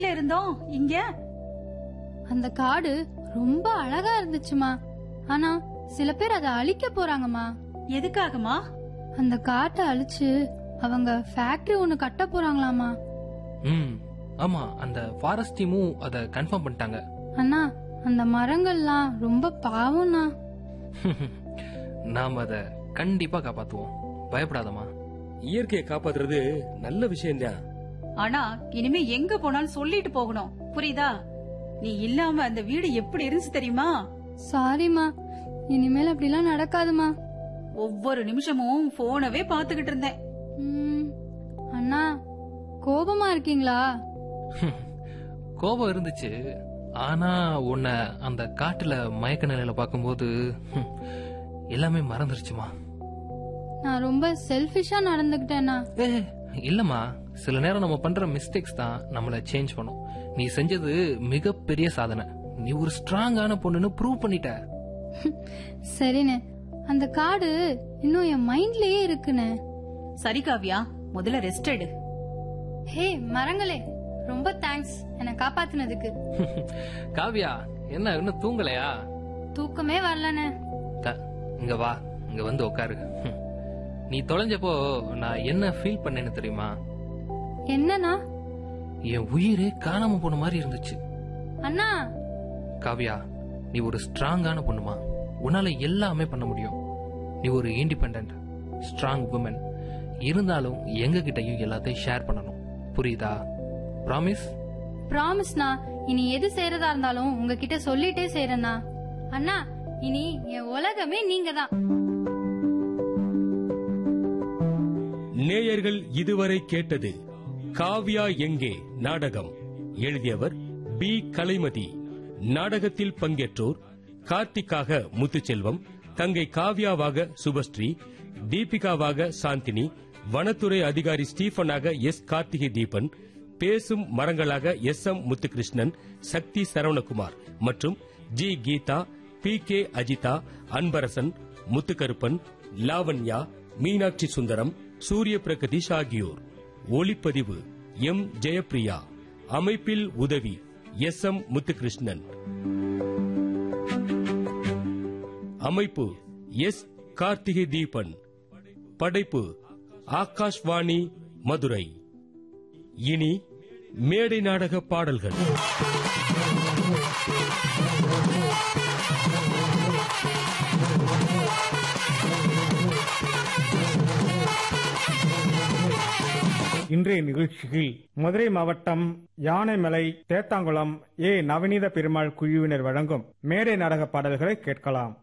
இருந்தோம் இங்க அந்த காடு ரொம்ப அழகா இருந்துச்சுமா ஆனா சில பேர் அதை அழிக்க போறாங்கம்மா எதுக்காகமா அந்த காட்டை அழிச்சு அவங்க ஃபேக்டரி ஒண்ணு கட்ட போறாங்களாமா ம் ஆமா அந்த ஃபாரஸ்ட் டீமும் அதை கன்ஃபார்ம் பண்ணிட்டாங்க அண்ணா அந்த மரங்கள்லாம் ரொம்ப பாவம்ண்ணா நாம் அதை கண்டிப்பா காப்பாத்துவோம் பயப்படாதம்மா இயற்கையை காப்பாத்துறது நல்ல விஷயம்தான் ஆனா இனிமே எங்க போனாலும் சொல்லிட்டு போகணும் புரியுதா நீ இல்லாம அந்த வீடு எப்படி இருந்துச்சு தெரியுமா சாரிம்மா இனிமேல் அப்படிலாம் நடக்காதுமா ஒவ்வொரு நிமிஷமும் போனவே பாத்துக்கிட்டு இருந்தேன் ம், அண்ணா கோபமா இருக்கீங்களா கோபம் இருந்துச்சு ஆனா உன்னை அந்த காட்டுல மயக்க நிலையில பார்க்கும்போது ஹம், எல்லாமே மறந்துருச்சுமா நான் ரொம்ப செல்ஃபிஷா நடந்துகிட்டேனா ஏ இல்லம்மா சில நேரம் நம்ம பண்ற மிஸ்டேக்ஸ் தான் நம்மள சேஞ்ச் பண்ணும் நீ செஞ்சது மிகப்பெரிய சாதனை நீ ஒரு ஸ்ட்ராங்கான பொண்ணுன்னு ப்ரூவ் பண்ணிட்ட சரிண்ணே அந்த காடு இன்னும் என் மைண்ட்லயே இருக்குண்ணே சரி காவ்யா முதல்ல ரெஸ்ட் எடு ஹே மரங்களே ரொம்ப தேங்க்ஸ் என்னை காப்பாத்துனதுக்கு காவியா என்ன இன்னும் தூங்கலையா தூக்கமே வரலண்ணே க- இங்க வா இங்க வந்து உட்காரு ஹம். நீ தொலைஞ்சப்போ நான் என்ன ஃபீல் பண்ணேன்னு தெரியுமா என்னண்ணா என் உயிரே காணாம போன மாதிரி இருந்துச்சு அண்ணா காவியா நீ ஒரு ஸ்ட்ராங்கான பொண்ணுமா உன்னால எல்லாமே பண்ண முடியும் நீ ஒரு இண்டிபெண்ட் ஸ்ட்ராங் உமன் இருந்தாலும் எங்க கிட்டயும் எல்லாத்தையும் ஷேர் பண்ணணும் புரியுதா ப்ராமிஸ் ப்ராமிஸ்ண்ணா இனி எது செய்யறதா இருந்தாலும் உங்ககிட்ட சொல்லிட்டே செய்யறேண்ணா அண்ணா இனி என் உலகமே நீங்க தான் நேயர்கள் இதுவரை கேட்டது காவ்யா எங்கே நாடகம் எழுதியவர் பி கலைமதி நாடகத்தில் பங்கேற்றோர் கார்த்திக்காக முத்துச்செல்வம் தங்கை காவ்யாவாக சுபஸ்ரீ தீபிகாவாக சாந்தினி வனத்துறை அதிகாரி ஸ்டீபனாக எஸ் கார்த்திகை தீபன் பேசும் மரங்களாக எஸ் எம் முத்துகிருஷ்ணன் சக்தி சரவணகுமார் மற்றும் G Geetha P K Ajitha Anbarasan Muthukaruppan Lavanya Meenakshi Sundaram Surya Pragadeesh ஆகியோர் ஒளிப்பதிவு எம் ஜெயப்பிரியா அமைப்பில் உதவி எஸ் எம் முத்துகிருஷ்ணன் அமைப்பு எஸ் கார்த்திகை தீபன் படைப்பு ஆகாஷ்வாணி மதுரை இனி மேடை நாடக பாடல்கள் இன்றைய நிகழ்ச்சியில் மதுரை மாவட்டம் யானைமலை தேத்தாங்குளம் ஏ நவநீத பெருமாள் குழுவினர் வழங்கும் மேடை நாடக பாடல்களை கேட்கலாம்